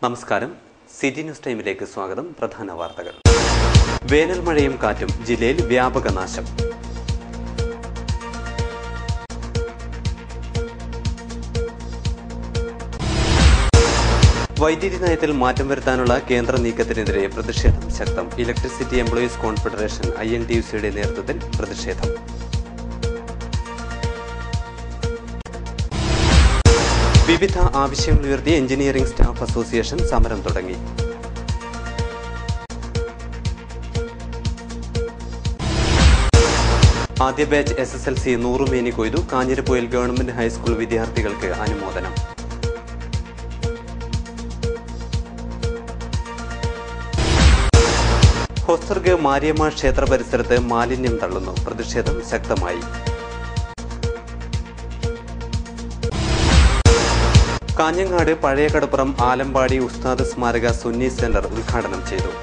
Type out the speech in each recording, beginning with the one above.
നമസ്കാരം city news ടൈമിലേക്ക് സ്വാഗതം പ്രധാന വാർത്തകൾ വേനൽ മഴയും കാറ്റും ജില്ലയിൽ വ്യാപക നാശം വൈദ്യുതി നയത്തിൽ മാറ്റം വരുത്താനുള്ള കേന്ദ്ര നീക്കത്തിനെതിരെ പ്രതിഷേധം ശക്തം electricity employees confederation I N T U സിയുടെ നേതൃത്വത്തിൽ പ്രതിഷേധം വിവിധ ആവശ്യങ്ങൾ ഉയർത്തി എഞ്ചിനീയറിംഗ് സ്റ്റാഫ് അസോസിയേഷൻ സമരം തുടങ്ങി ആദ്യ batch S S L C നൂറുമേനി കൊയ്തു കാഞ്ഞിരപ്പൊയിൽ ഗവൺമെന്റ് ഹൈസ്കൂൾ വിദ്യാർത്ഥികൾക്ക് അനുമോദനം ഹൊസർഗ് മാരിയമ്മ ക്ഷേത്ര പരിസരത്ത് മാലിന്യം തള്ളുന്നു പ്രതിഷേധം ശക്തമായി കാഞ്ഞങ്ങാട് പഴയ കടപ്പുറം ആലമ്പാടി ഉസ്താദ് സ്മാരക സുന്നി സെന്റർ ഉദ്ഘാടനം ചെയ്തു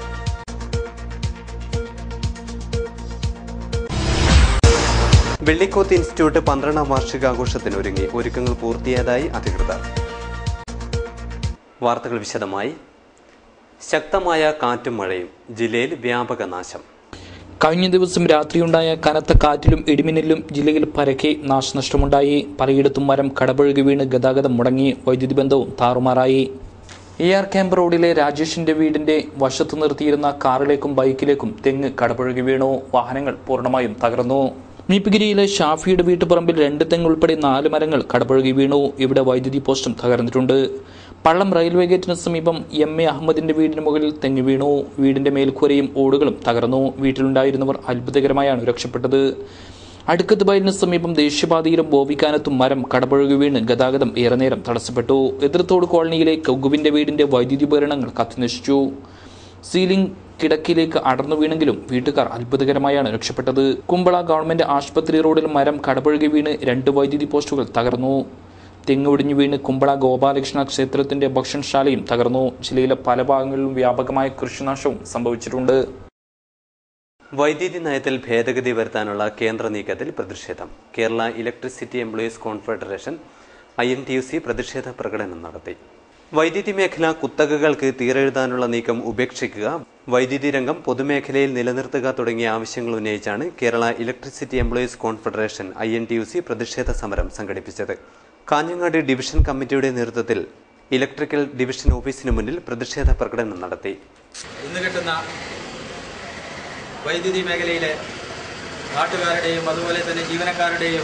വെള്ളിക്കോത്ത് ഇൻസ്റ്റിറ്റ്യൂട്ട് പന്ത്രണ്ടാം വാർഷികാഘോഷത്തിനൊരുങ്ങി ഒരുക്കങ്ങൾ പൂർത്തിയായതായി അധികൃതർ വാർത്തകൾ വിശദമായി ശക്തമായ കാറ്റും മഴയും ജില്ലയിൽ വ്യാപക നാശം കഴിഞ്ഞ ദിവസം രാത്രിയുണ്ടായ കനത്ത കാറ്റിലും ഇടിമിന്നലിലും ജില്ലയിൽ പരക്കെ നാശനഷ്ടമുണ്ടായി പലയിടത്തും മരം കടപുഴകി വീണ് ഗതാഗതം മുടങ്ങി വൈദ്യുതി ബന്ധവും താറുമാറായി എ ആർ ക്യാമ്പ് റോഡിലെ രാജേഷിന്റെ വീടിന്റെ വശത്ത് നിർത്തിയിരുന്ന കാറിലേക്കും ബൈക്കിലേക്കും തെങ്ങ് കടപുഴകി വീണു വാഹനങ്ങൾ പൂർണ്ണമായും തകർന്നു മീപ്പിഗിരിയിലെ ഷാഫിയുടെ വീട്ടുപറമ്പിൽ രണ്ട് തെങ്ങ് ഉൾപ്പെടെ നാല് മരങ്ങൾ കടപുഴകി വീണു ഇവിടെ വൈദ്യുതി പോസ്റ്റും തകർന്നിട്ടുണ്ട് പള്ളം റെയിൽവേ ഗേറ്റിന് സമീപം എം എ അഹമ്മദിന്റെ വീടിന് മുകളിൽ തെങ്ങ് വീണു വീടിന്റെ മേൽക്കൂരയും ഓടുകളും തകർന്നു വീട്ടിലുണ്ടായിരുന്നവർ അത്ഭുതകരമായാണ് രക്ഷപ്പെട്ടത് അടുക്കത്ത് ബയലിന് സമീപം ദേശീയപാതയിലും ബോവിക്കാനത്തും മരം കടപുഴകി വീണ് ഗതാഗതം ഏറെ നേരം തടസ്സപ്പെട്ടു എതിർത്തോട് കോളനിയിലെ കൗഗുവിന്റെ വീടിന്റെ വൈദ്യുതി ഉപകരണങ്ങൾ കത്തിനശിച്ചു സീലിംഗ് കിടക്കിലേക്ക് അടർന്നു വീണെങ്കിലും വീട്ടുകാർ അത്ഭുതകരമായാണ് രക്ഷപ്പെട്ടത് കുമ്പള ഗവൺമെന്റ് ആശുപത്രി റോഡിൽ മരം കടപുഴകി വീണ് രണ്ട് വൈദ്യുതി പോസ്റ്റുകൾ തകർന്നു തെങ്ങ് ഒടിഞ്ഞു വീണ് കുമ്പള ഗോപാലകൃഷ്ണ ക്ഷേത്രത്തിന്റെ ഭക്ഷണശാലയും തകർന്നു ജില്ലയിലെ പല ഭാഗങ്ങളിലും വ്യാപകമായ കൃഷിനാശവും സംഭവിച്ചിട്ടുണ്ട് വൈദ്യുതി നയത്തിൽ ഭേദഗതി വരുത്താനുള്ള കേന്ദ്ര നീക്കത്തിൽ പ്രതിഷേധം Kerala electricity employees confederation I N T U C പ്രതിഷേധ പ്രകടനം നടത്തി വൈദ്യുതി മേഖല കുത്തകകൾക്ക് തീരെഴുതാനുള്ള നീക്കം ഉപേക്ഷിക്കുക വൈദ്യുതി രംഗം പൊതുമേഖലയിൽ നിലനിർത്തുക തുടങ്ങിയ ആവശ്യങ്ങൾ ഉന്നയിച്ചാണ് Kerala electricity employees confederation I N T U C പ്രതിഷേധ സമരം സംഘടിപ്പിച്ചത് കാഞ്ഞങ്ങാട് ഡിവിഷൻ കമ്മിറ്റിയുടെ നേതൃത്വത്തിൽ ഇലക്ട്രിക്കൽ ഡിവിഷൻ ഓഫീസിന് മുന്നിൽ പ്രതിഷേധ പ്രകടനം നടത്തി ഇന്ന് കിട്ടുന്ന വൈദ്യുതി മേഖലയിലെ നാട്ടുകാരുടെയും അതുപോലെ തന്നെ ജീവനക്കാരുടെയും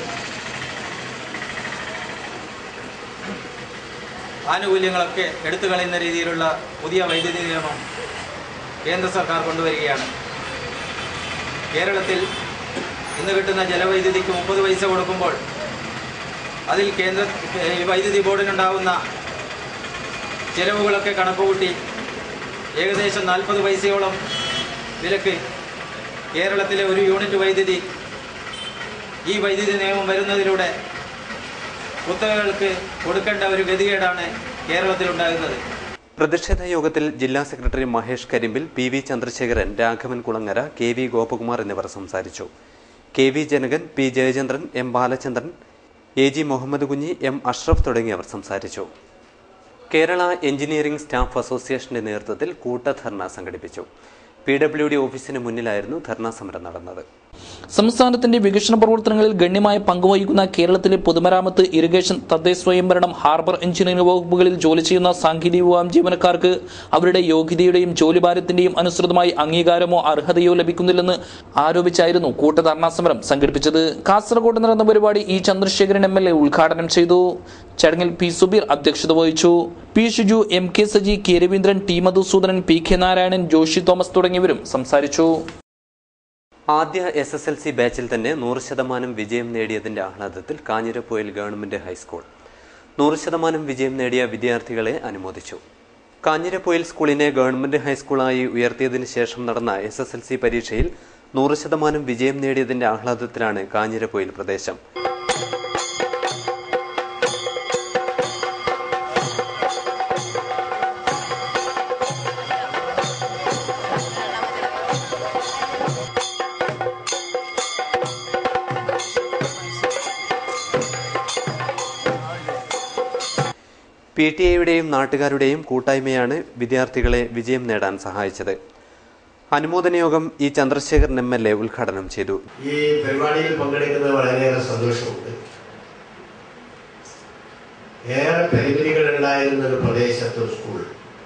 ആനുകൂല്യങ്ങളൊക്കെ എടുത്തു കളയുന്ന രീതിയിലുള്ള പുതിയ വൈദ്യുതി നിയമം കേന്ദ്ര സർക്കാർ കൊണ്ടുവരികയാണ് കേരളത്തിൽ ഇന്ന് കിട്ടുന്ന ജലവൈദ്യുതിക്ക് മുപ്പത് പൈസ കൊടുക്കുമ്പോൾ അതിൽ കേന്ദ്ര ഈ വൈദ്യുതി ബോർഡിനുണ്ടാവുന്ന ചെലവുകളൊക്കെ കണക്കുകൂട്ടി ഏകദേശം നാൽപ്പത് പൈസയോളം വിലക്ക് കേരളത്തിലെ ഒരു യൂണിറ്റ് വൈദ്യുതി ഈ വൈദ്യുതി നിയമം വരുന്നതിലൂടെ കുത്തകകൾക്ക് കൊടുക്കേണ്ട ഒരു ഗതികേടാണ് കേരളത്തിലുണ്ടാകുന്നത് പ്രതിഷേധ യോഗത്തിൽ ജില്ലാ secretary Mahesh Karimbil P V Chandrasekharan Raghavan Kulangara K V Gopakumar എന്നിവർ സംസാരിച്ചു K V Janakan P Jayachandran M Balachandran A G Muhammad Kunhi M Ashraf തുടങ്ങിയവർ സംസാരിച്ചു കേരള എഞ്ചിനീയറിംഗ് സ്റ്റാഫ് അസോസിയേഷന്റെ നേതൃത്വത്തിൽ കൂട്ടധർണ സംഘടിപ്പിച്ചു പി ഡബ്ല്യു ഡി ഓഫീസിന് മുന്നിലായിരുന്നു ധർണാ സമരം നടന്നത് സംസ്ഥാനത്തിന്റെ വികസന പ്രവർത്തനങ്ങളിൽ ഗണ്യമായ പങ്കുവഹിക്കുന്ന കേരളത്തിലെ പൊതുമരാമത്ത് ഇറിഗേഷൻ തദ്ദേശ സ്വയംഭരണം ഹാർബർ എഞ്ചിനീയറിംഗ് വകുപ്പുകളിൽ ജോലി ചെയ്യുന്ന സാങ്കേതിക വിഭാഗം ജീവനക്കാർക്ക് അവരുടെ യോഗ്യതയുടെയും ജോലിഭാരത്തിന്റെയും അനുസൃതമായി അംഗീകാരമോ അർഹതയോ ലഭിക്കുന്നില്ലെന്ന് ആരോപിച്ചായിരുന്നു കൂട്ടധർണാ സമരം സംഘടിപ്പിച്ചത് കാസർഗോഡ് നടന്ന പരിപാടി E Chandrasekharan M L A ഉദ്ഘാടനം ചെയ്തു ചടങ്ങിൽ പി സുബീർ അധ്യക്ഷത വഹിച്ചു P Shiju M K Saji K Raveendran T Madhusoodanan P K Narayanan Joshy Thomas തുടങ്ങിയവരും സംസാരിച്ചു ആദ്യ എസ് എസ് എൽ സി ബാച്ചിൽ തന്നെ നൂറ് ശതമാനം വിജയം നേടിയതിന്റെ ആഹ്ലാദത്തിൽ കാഞ്ഞിരപ്പൊയിൽ ഗവൺമെന്റ് ഹൈസ്കൂൾ നൂറ് ശതമാനം വിജയം നേടിയ വിദ്യാർത്ഥികളെ അനുമോദിച്ചു കാഞ്ഞിരപ്പൊയിൽ സ്കൂളിനെ ഗവൺമെന്റ് ഹൈസ്കൂളായി ഉയർത്തിയതിനു ശേഷം നടന്ന എസ് എസ് എൽ സി പരീക്ഷയിൽ നൂറ് ശതമാനം വിജയം നേടിയതിന്റെ ആഹ്ലാദത്തിലാണ് കാഞ്ഞിരപ്പൊയിൽ പ്രദേശം പി ടി എയുടെയും നാട്ടുകാരുടെയും കൂട്ടായ്മയാണ് വിദ്യാർത്ഥികളെ വിജയം നേടാൻ സഹായിച്ചത് അനുമോദന യോഗം E Chandrasekharan M L A ഉദ്ഘാടനം ചെയ്തു ഈ പരിപാടിയിൽ പങ്കെടുക്കുന്നത് വളരെയേറെ സന്തോഷമുണ്ട് ഏറെ പരിമിതികൾ ഉണ്ടായിരുന്ന ഒരു പ്രദേശത്ത് ഒരു സ്കൂൾ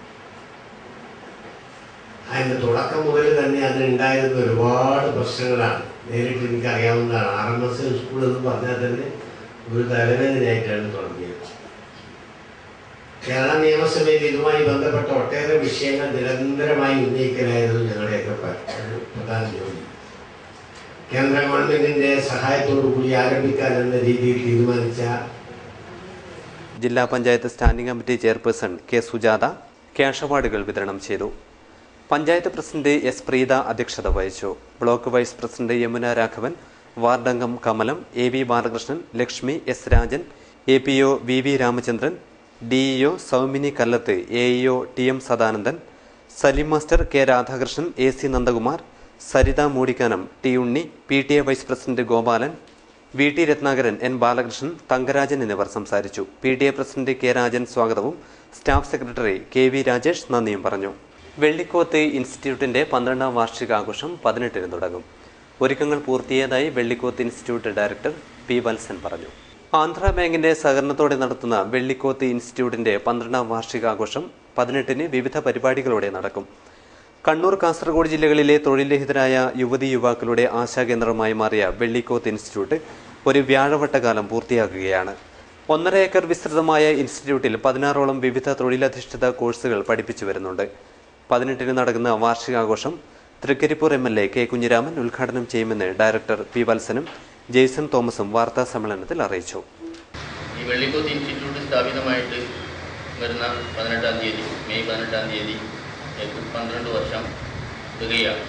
അതിന്റെ തുടക്കം മുതൽ തന്നെ അതിനുണ്ടായിരുന്ന ഒരുപാട് പ്രശ്നങ്ങളാണ് നേരിട്ട് എനിക്ക് അറിയാവുന്നതാണ് ആർ എം എസ് സ്കൂൾ എന്ന് പറഞ്ഞാൽ തന്നെ ഒരു തലവേദനയായിട്ടാണ് തുടങ്ങിയത് കേരള നിയമസഭയിൽ ഇതുമായി ബന്ധപ്പെട്ട ഒട്ടേറെ വിഷയങ്ങൾ നിരന്തരമായി ഉന്നയിക്കലായിരുന്നു ഞങ്ങളുടെയൊക്കെ പ- ഒരു പ്രധാന ജോലി കേന്ദ്ര ഗവൺമെന്റിന്റെ സഹായത്തോടു കൂടി ആരംഭിക്കാൻ എന്ന രീതിയിൽ തീരുമാനിച്ച ജില്ലാ panchayat standing committee chairperson K Sujatha cash അവാർഡുകൾ വിതരണം ചെയ്തു പഞ്ചായത്ത് പ്രസിഡന്റ് എസ് പ്രീത അധ്യക്ഷത വഹിച്ചു block vice president Yamuna Raghavan വാർഡംഗം Kamalam A V Balakrishnan Lakshmi S Rajan A P O V V Ramachandran DEO Soumini Kallath A EO T M Sadanandan Saleem master K Radhakrishnan A C Nandakumar Saritha Moodikkanam T Unni P T A vice president Gopalan V T Ratnakaran N Balakrishnan തങ്കരാജൻ എന്നിവർ സംസാരിച്ചു P T A president K Rajan സ്വാഗതവും staff secretary K V Rajesh നന്ദിയും പറഞ്ഞു വെള്ളിക്കോത്ത് ഇൻസ്റ്റിറ്റ്യൂട്ടിന്റെ പന്ത്രണ്ടാം വാർഷികാഘോഷം പതിനെട്ടിന് തുടങ്ങും ഒരുക്കങ്ങൾ പൂർത്തിയായതായി Vellikoth institute director P Valsan പറഞ്ഞു ആന്ധ്ര ബാങ്കിന്റെ സഹകരണത്തോടെ നടത്തുന്ന വെള്ളിക്കോത്ത് ഇൻസ്റ്റിറ്റ്യൂട്ടിന്റെ പന്ത്രണ്ടാം വാർഷികാഘോഷം പതിനെട്ടിന് വിവിധ പരിപാടികളോടെ നടക്കും കണ്ണൂർ കാസർഗോഡ് ജില്ലകളിലെ തൊഴിൽരഹിതരായ യുവതി യുവാക്കളുടെ ആശാകേന്ദ്രമായി മാറിയ വെള്ളിക്കോത്ത് ഇൻസ്റ്റിറ്റ്യൂട്ട് ഒരു വ്യാഴവട്ടകാലം പൂർത്തിയാക്കുകയാണ് ഒന്നര ഏക്കർ വിസ്തൃതമായ ഇൻസ്റ്റിറ്റ്യൂട്ടിൽ പതിനാറോളം വിവിധ തൊഴിലധിഷ്ഠിത കോഴ്സുകൾ പഠിപ്പിച്ചു വരുന്നുണ്ട് പതിനെട്ടിന് നടക്കുന്ന വാർഷികാഘോഷം Trikaripur M L A K Kunhiraman ഉദ്ഘാടനം ചെയ്യുമെന്ന് ഡയറക്ടർ പി വത്സനും ജെയ്സൺ തോമസും വാർത്താ സമ്മേളനത്തിൽ അറിയിച്ചു ഈ വെള്ളിക്കോത്ത് ഇൻസ്റ്റിറ്റ്യൂട്ട് സ്ഥാപിതമായിട്ട് വരുന്ന പതിനെട്ടാം തീയതി മെയ് പതിനെട്ടാം തീയതി ഏകദേശം പന്ത്രണ്ട് വർഷം തികയാണ്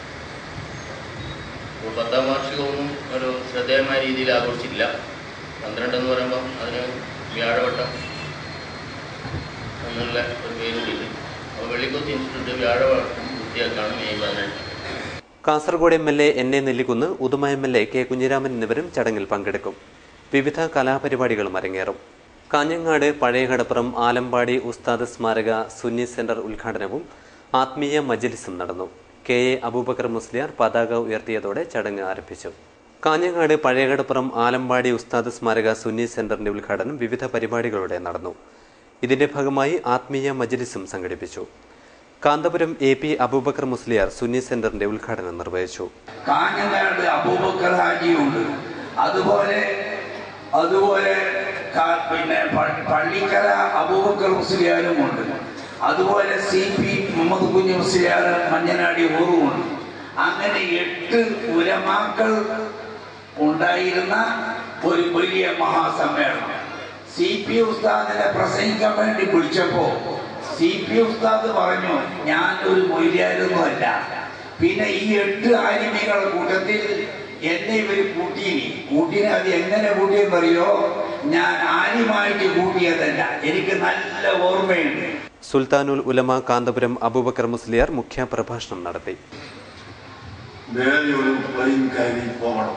അപ്പോൾ പത്താം വാർഷികമൊന്നും ഒരു ശ്രദ്ധേയമായ രീതിയിൽ ആഘോഷിച്ചില്ല പന്ത്രണ്ട് എന്ന് പറയുമ്പം അതിന് വ്യാഴവട്ടം എന്നുള്ള ഒരു പേരുകൂടിയുണ്ട് അപ്പോൾ വെള്ളിക്കോത്ത് ഇൻസ്റ്റിറ്റ്യൂട്ട് വ്യാഴവട്ടം പൂർത്തിയാക്കാണ് മെയ് പതിനെട്ട് Kasaragod M L A N A Nellikunnu Uduma M L A K Kunhiraman എന്നിവരും ചടങ്ങിൽ പങ്കെടുക്കും വിവിധ കലാപരിപാടികളും അരങ്ങേറും കാഞ്ഞങ്ങാട് പഴയ കടപ്പുറം ആലമ്പാടി ഉസ്താദ് സ്മാരക സുന്നി സെന്റർ ഉദ്ഘാടനവും ആത്മീയ മജ്ലിസും നടന്നു കെ എ അബൂബക്കർ മുസ്ലിയാർ പതാക ഉയർത്തിയതോടെ ചടങ്ങ് ആരംഭിച്ചു കാഞ്ഞങ്ങാട് പഴയകടപ്പുറം ആലമ്പാടി ഉസ്താദ് സ്മാരക സുന്നി സെന്ററിന്റെ ഉദ്ഘാടനം വിവിധ പരിപാടികളോടെ നടന്നു ഇതിന്റെ ഭാഗമായി ആത്മീയ മജ്ലിസും സംഘടിപ്പിച്ചു കാന്തപുരം എ പി അബൂബക്കർ മുസ്ലിയാർ സുന്നി സെന്ററിന്റെ ഉദ്ഘാടനം നിർവഹിച്ചു കാഞ്ഞങ്ങാട് അബൂബക്കർ ഹാജിയുണ്ട് അതുപോലെ അതുപോലെ കാ- പിന്നെ പ- പള്ളിക്കര അബൂബക്കർ മുസ്ലിയാരുമുണ്ട് അതുപോലെ സി പി മുഹമ്മദ് കുഞ്ഞ് മുസ്ലിയാർ മഞ്ഞനാടി ഊറുമുണ്ട് അങ്ങനെ എട്ട് ഉലമാക്കൾ ഉണ്ടായിരുന്ന ഒരു വലിയ മഹാസമ്മേളനം സി പി ഉസ്താദിനെ പ്രസംഗിക്കാൻ വേണ്ടി വിളിച്ചപ്പോ സി പി ഉസ്താദ് പറഞ്ഞു ഞാൻ ഒരു മൊയ്യാരൊന്നുമല്ല പിന്നെ ഈ എട്ട് ആലിമികളുടെ കൂട്ടത്തിൽ എന്നെ ഇവർ കൂട്ടിയിനി കൂട്ടിനെ അത് എങ്ങനെ കൂട്ടിയെന്നറിയോ ഞാൻ ആലിമായിട്ട് കൂട്ടിയതല്ല എനിക്ക് നല്ല ഓർമ്മയുണ്ട് സുൽത്താനുൽ ഉലമ കാന്തപുരം അബൂബക്കർ മുസ്ലിയാർ മുഖ്യപ്രഭാഷണം നടത്തി വേറെ ഒരു പ്ലെയിൻ കയറി പോകണം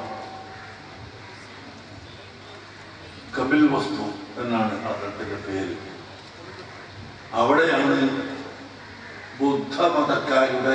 കപിൽ വസ്തു എന്നാണ് അദ്ദേഹത്തിന്റെ പേര് അവിടെയാണ് ബുദ്ധമതക്കാരുടെ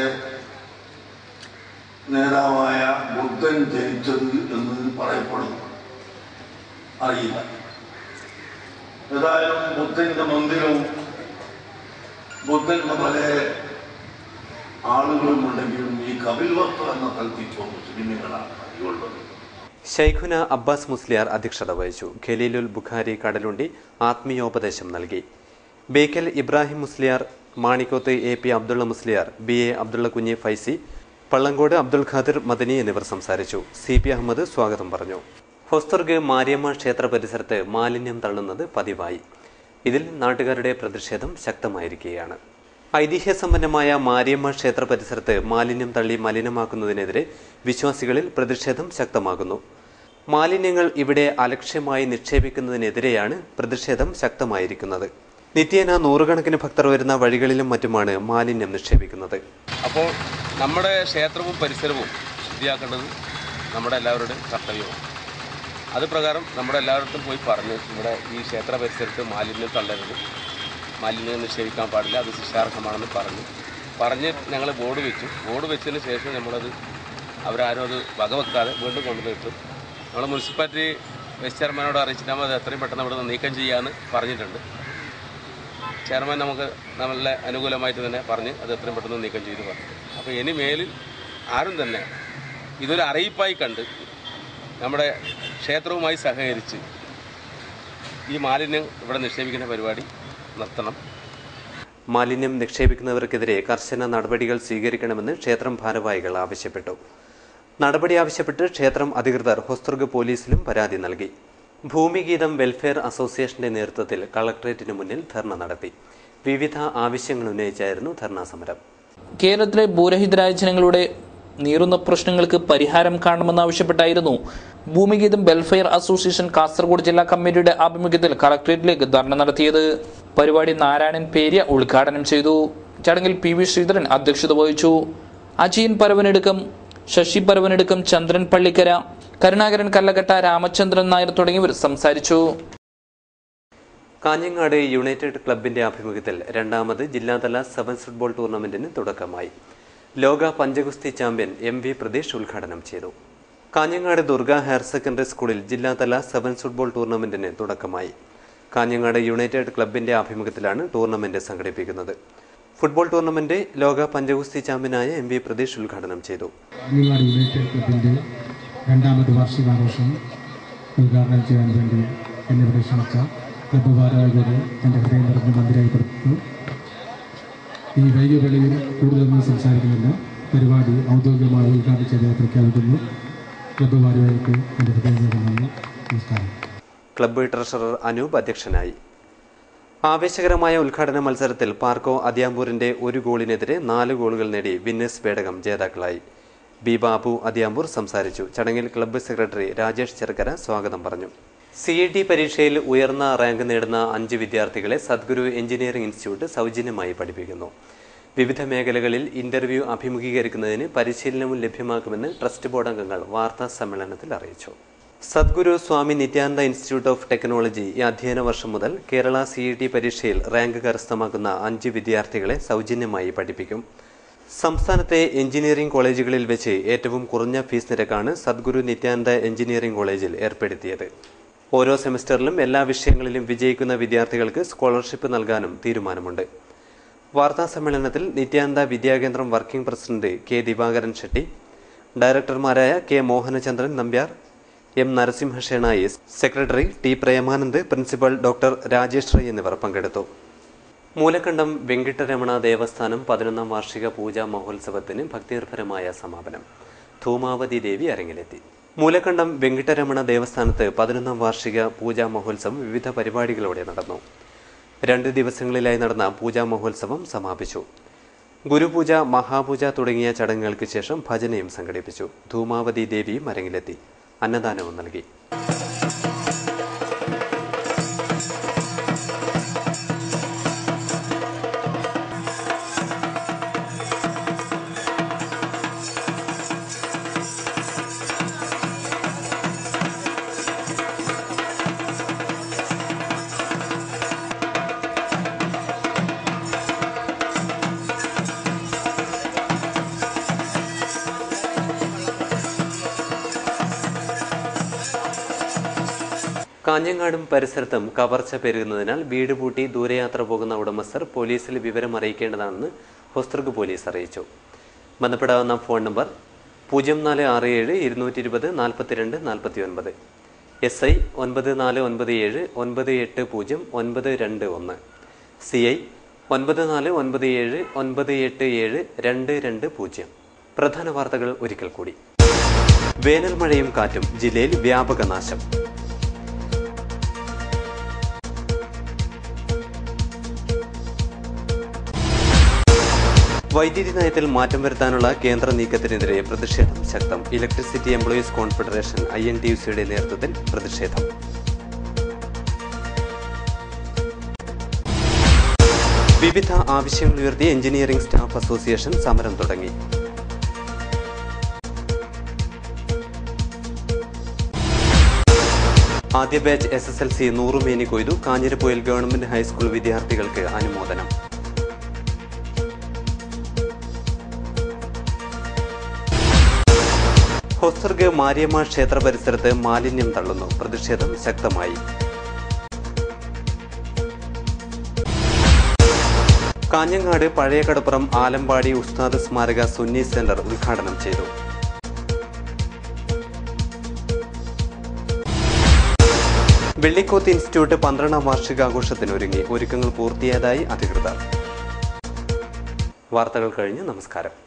നേതാവായ ബുദ്ധൻ ജനിച്ചത് എന്ന് പറയപ്പെടുന്നു അറിയില്ല ഏതായാലും ബുദ്ധന്റെ മന്ദിരവും ബുദ്ധന്റെ പല ആളുകളും ഉണ്ടെങ്കിലും ഈ കപിൽ വസ്തു എന്ന സ്ഥലത്ത് ഇപ്പോൾ മുസ്ലിമുകളാണ് അധികമുള്ളത് ഷൈഖുന അബ്ബാസ് മുസ്ലിയാർ അധ്യക്ഷത വഹിച്ചു ഖലീലുൽ ബുഖാരി കടലുണ്ടി ആത്മീയോപദേശം നൽകി Bekal Ibrahim Musliyar Manikoth A P Abdulla Musliyar B A Abdulla Kunhi Faizy Pallankode Abdul Khadir Madani എന്നിവർ സംസാരിച്ചു സി പി അഹമ്മദ് സ്വാഗതം പറഞ്ഞു ഹൊസ്തർഗ് മാരിയമ്മ ക്ഷേത്ര പരിസരത്ത് മാലിന്യം തള്ളുന്നത് പതിവായി ഇതിൽ നാട്ടുകാരുടെ പ്രതിഷേധം ശക്തമായിരിക്കുകയാണ് ഐതിഹ്യസമ്പന്നമായ മാരിയമ്മ ക്ഷേത്ര പരിസരത്ത് മാലിന്യം തള്ളി മലിനമാക്കുന്നതിനെതിരെ വിശ്വാസികളിൽ പ്രതിഷേധം ശക്തമാകുന്നു മാലിന്യങ്ങൾ ഇവിടെ അലക്ഷ്യമായി നിക്ഷേപിക്കുന്നതിനെതിരെയാണ് പ്രതിഷേധം ശക്തമായിരിക്കുന്നത് നിത്യേന നൂറുകണക്കിന് ഭക്തർ വരുന്ന വഴികളിലും മറ്റുമാണ് മാലിന്യം നിക്ഷേപിക്കുന്നത് അപ്പോൾ നമ്മുടെ ക്ഷേത്രവും പരിസരവും ശുദ്ധിയാക്കേണ്ടത് നമ്മുടെ എല്ലാവരുടെയും കർത്തവ്യമാണ് അത് പ്രകാരം നമ്മുടെ എല്ലായിടത്തും പോയി പറഞ്ഞ് ഇവിടെ ഈ ക്ഷേത്ര പരിസരത്ത് മാലിന്യം തള്ളരുത് മാലിന്യം നിക്ഷേപിക്കാൻ പാടില്ല അത് ശിക്ഷാർഹമാണെന്ന് പറഞ്ഞു പറഞ്ഞ് ഞങ്ങൾ ബോർഡ് വെച്ചു ബോർഡ് വെച്ചതിന് ശേഷം നമ്മളത് അവരാരും അത് വകവെക്കാതെ വീണ്ടും കൊണ്ടുവന്നിട്ടു നമ്മൾ മുനിസിപ്പാലിറ്റി വൈസ് ചെയർമാനോട് അറിയിച്ചിട്ടാകുമ്പോൾ അത് എത്രയും പെട്ടെന്ന് ഇവിടെ നിന്ന് നീക്കം ചെയ്യാമെന്ന് പറഞ്ഞിട്ടുണ്ട് ചെയർമാൻ നമുക്ക് നല്ല അനുകൂലമായിട്ട് തന്നെ പറഞ്ഞ് അത് എത്രയും പെട്ടെന്ന് നീക്കം ചെയ്ത് പറഞ്ഞു അപ്പോൾ ഇനി മേലിൽ ആരും തന്നെ ഇതൊരു അറിയിപ്പായി കണ്ട് നമ്മുടെ ക്ഷേത്രവുമായി സഹകരിച്ച് ഈ മാലിന്യം ഇവിടെ നിക്ഷേപിക്കുന്ന പരിപാടി നിർത്തണം മാലിന്യം നിക്ഷേപിക്കുന്നവർക്കെതിരെ കർശന നടപടികൾ സ്വീകരിക്കണമെന്ന് ക്ഷേത്രം ഭാരവാഹികൾ ആവശ്യപ്പെട്ടു നടപടി ആവശ്യപ്പെട്ട് ക്ഷേത്രം അധികൃതർ ഹൊസ്തുർഗ് പോലീസിലും പരാതി നൽകി ഭൂമിഗീതം വെൽഫെയർ അസോസിയേഷന്റെ നേതൃത്വത്തിൽ കളക്ടറേറ്റിന് മുന്നിൽ ധർണ നടത്തി വിവിധ ആവശ്യങ്ങൾ ഉന്നയിച്ചായിരുന്നു ധർണാ സമരം കേരളത്തിലെ ഭൂരഹിതരായ ജനങ്ങളുടെ നീറുന്ന പ്രശ്നങ്ങൾക്ക് പരിഹാരം കാണണമെന്നാവശ്യപ്പെട്ടായിരുന്നു ഭൂമിഗീതം വെൽഫെയർ അസോസിയേഷൻ കാസർഗോഡ് ജില്ലാ കമ്മിറ്റിയുടെ ആഭിമുഖ്യത്തിൽ കളക്ടറേറ്റിലേക്ക് ധർണ നടത്തിയത് പരിപാടി നാരായണൻ പേര്യ ഉദ്ഘാടനം ചെയ്തു ചടങ്ങിൽ പി വി ശ്രീധരൻ അധ്യക്ഷത വഹിച്ചു അജയൻ പരവനെടുക്കം ശശി പരവനെടുക്കം ചന്ദ്രൻ പള്ളിക്കര കരുണാകരൻ കല്ലകട്ട രാമചന്ദ്രൻ നായർ തുടങ്ങിയവർ സംസാരിച്ചു കാഞ്ഞങ്ങാട് യുണൈറ്റഡ് ക്ലബിന്റെ ആഭിമുഖ്യത്തിൽ രണ്ടാമത് ജില്ലാതല സെവൻസ് ഫുട്ബോൾ ടൂർണമെന്റിന് തുടക്കമായി ലോക പഞ്ചഗുസ്തി ചാമ്പ്യൻ എം വി പ്രതീഷ് ഉദ്ഘാടനം ചെയ്തു കാഞ്ഞങ്ങാട് ദുർഗ ഹയർ സെക്കൻഡറി സ്കൂളിൽ ജില്ലാതല സെവൻസ് ഫുട്ബോൾ ടൂർണമെന്റിന് തുടക്കമായി കാഞ്ഞങ്ങാട് യുണൈറ്റഡ് ക്ലബിന്റെ ആഭിമുഖ്യത്തിലാണ് ടൂർണമെന്റ് സംഘടിപ്പിക്കുന്നത് ഫുട്ബോൾ ടൂർണമെന്റ് ലോക പഞ്ചഗുസ്തി ചാമ്പ്യനായ എം വി പ്രതീഷ് ഉദ്ഘാടനം ചെയ്തു കാഞ്ഞങ്ങാട് യുണൈറ്റഡ് ക്ലബിൻ്റെ രണ്ടാമത് വാർഷികാഘോഷം ഉദ്ഘാടനം ചെയ്യാൻ വേണ്ടി എന്നെ ഇവിടെ ക്ഷണിച്ച ക്ലബ്ബ് ഭാരവാഹികളോട് എൻ്റെ ഹൃദയം നിറഞ്ഞ നന്ദിയായി കൊടുത്തു ഈ വൈകിയ വേളയിൽ കൂടുതലൊന്നും സംസാരിക്കുന്നില്ല പരിപാടി ഔദ്യോഗികമായി ഉദ്ഘാടനം ചെയ്ത് പ്രഖ്യാപിക്കുന്നു ക്ലബ്ബ് ഭാരവാഹികൾക്ക് എൻ്റെ ഹൃദയം നിറഞ്ഞ നന്ദി നമസ്കാരം ക്ലബ്ബ് ട്രഷറർ അനൂപ് അധ്യക്ഷനായി ആവേശകരമായ ഉദ്ഘാടന മത്സരത്തിൽ പാർക്കോ അദിയാമ്പൂരിന്റെ ഒരു ഗോളിനെതിരെ നാല് ഗോളുകൾ നേടി വിന്നേഴ്സ് പേടകം ജേതാക്കളായി ബി ബാബു അദിയാമ്പൂർ സംസാരിച്ചു ചടങ്ങിൽ ക്ലബ്ബ് സെക്രട്ടറി രാജേഷ് ചെറുക്കര സ്വാഗതം പറഞ്ഞു സി ഇ ടി പരീക്ഷയിൽ ഉയർന്ന റാങ്ക് നേടുന്ന അഞ്ച് വിദ്യാർത്ഥികളെ സദ്ഗുരു എഞ്ചിനീയറിംഗ് ഇൻസ്റ്റിറ്റ്യൂട്ട് സൗജന്യമായി പഠിപ്പിക്കുന്നു വിവിധ മേഖലകളിൽ ഇന്റർവ്യൂ അഭിമുഖീകരിക്കുന്നതിന് പരിശീലനവും ലഭ്യമാക്കുമെന്ന് ട്രസ്റ്റ് ബോർഡ് അംഗങ്ങൾ വാർത്താ സമ്മേളനത്തിൽ അറിയിച്ചു Sadguru Swami Nithyananda institute of technology ഈ അധ്യയന വർഷം മുതൽ കേരള സി ഇ ടി പരീക്ഷയിൽ റാങ്ക് കരസ്ഥമാക്കുന്ന അഞ്ച് വിദ്യാർത്ഥികളെ സൗജന്യമായി പഠിപ്പിക്കും സംസ്ഥാനത്തെ എഞ്ചിനീയറിംഗ് കോളേജുകളിൽ വെച്ച് ഏറ്റവും കുറഞ്ഞ ഫീസ് നിരക്കാണ് സദ്ഗുരു നിത്യാനന്ദ എഞ്ചിനീയറിംഗ് കോളേജിൽ ഏർപ്പെടുത്തിയത് ഓരോ സെമസ്റ്ററിലും എല്ലാ വിഷയങ്ങളിലും വിജയിക്കുന്ന വിദ്യാർത്ഥികൾക്ക് സ്കോളർഷിപ്പ് നൽകാനും തീരുമാനമുണ്ട് വാർത്താ സമ്മേളനത്തിൽ Nithyananda Vidyakendram working president K Divakaran Shetty ഡയറക്ടർമാരായ K Mohanachandran Nambiar M Narasimha Shenoy secretary T Premanand principal doctor Rajesh Rai എന്നിവർ പങ്കെടുത്തു മൂലക്കണ്ടം വെങ്കിട്ടരമണ ദേവസ്ഥാനം പതിനൊന്നാം വാർഷിക പൂജാ മഹോത്സവത്തിന് ഭക്തിനിർഭരമായ സമാപനം ധൂമാവതി ദേവി അരങ്ങിലെത്തി മൂലക്കണ്ടം വെങ്കിട്ടരമണ ദേവസ്ഥാനത്ത് പതിനൊന്നാം വാർഷിക പൂജാ മഹോത്സവം വിവിധ പരിപാടികളോടെ നടന്നു രണ്ട് ദിവസങ്ങളിലായി നടന്ന പൂജാ മഹോത്സവം സമാപിച്ചു ഗുരുപൂജ മഹാപൂജ തുടങ്ങിയ ചടങ്ങുകൾക്ക് ശേഷം ഭജനയും സംഘടിപ്പിച്ചു ധൂമാവതി ദേവിയും അരങ്ങിലെത്തി അന്നദാനവും നൽകി കാഞ്ഞങ്ങാടും പരിസരത്തും കവർച്ച പെരുകുന്നതിനാൽ വീട് പൂട്ടി ദൂരയാത്ര പോകുന്ന ഉടമസ്ഥർ പോലീസിൽ വിവരം അറിയിക്കേണ്ടതാണെന്ന് ഹൊസ്തൃഗ് പോലീസ് അറിയിച്ചു ബന്ധപ്പെടാവുന്ന ഫോൺ നമ്പർ പൂജ്യം നാല് ആറ് ഏഴ് ഇരുന്നൂറ്റി ഇരുപത് നാൽപ്പത്തിരണ്ട് നാൽപ്പത്തി ഒൻപത് എസ് ഐ ഒൻപത് നാല് ഒൻപത് ഏഴ് ഒൻപത് എട്ട് പൂജ്യം ഒൻപത് രണ്ട് ഒന്ന് സി ഐ ഒൻപത് നാല് ഒൻപത് ഏഴ് ഒൻപത് എട്ട് ഏഴ് രണ്ട് രണ്ട് പൂജ്യം പ്രധാന വാർത്തകൾ ഒരിക്കൽ കൂടി വേനൽ മഴയും കാറ്റും ജില്ലയിൽ വ്യാപക നാശം വൈദ്യുതി നയത്തിൽ മാറ്റം വരുത്താനുള്ള കേന്ദ്ര നീക്കത്തിനെതിരെ പ്രതിഷേധം ശക്തം electricity employees confederation I N T U സിയുടെ നേതൃത്വത്തിൽ പ്രതിഷേധം വിവിധ ആവശ്യങ്ങൾ ഉയർത്തി എഞ്ചിനീയറിംഗ് സ്റ്റാഫ് അസോസിയേഷൻ സമരം തുടങ്ങി ആദ്യ batch S S L C നൂറുമേനി കൊയ്തു കാഞ്ഞിരപ്പൊയിൽ ഗവൺമെന്റ് ഹൈസ്കൂൾ വിദ്യാർത്ഥികൾക്ക് അനുമോദനം ഹൊസർഗ് മാരിയമ്മ ക്ഷേത്ര പരിസരത്ത് മാലിന്യം തള്ളുന്നു പ്രതിഷേധം ശക്തമായി കാഞ്ഞങ്ങാട് പഴയ കടപ്പുറം ആലമ്പാടി ഉസ്താദ് സ്മാരക സുന്നി സെന്റർ ഉദ്ഘാടനം ചെയ്തു വെള്ളിക്കോത്ത് ഇൻസ്റ്റിറ്റ്യൂട്ട് പന്ത്രണ്ടാം വാർഷികാഘോഷത്തിനൊരുങ്ങി ഒരുക്കങ്ങൾ പൂർത്തിയായതായി അധികൃതർ വാർത്തകൾ കഴിഞ്ഞ് നമസ്കാരം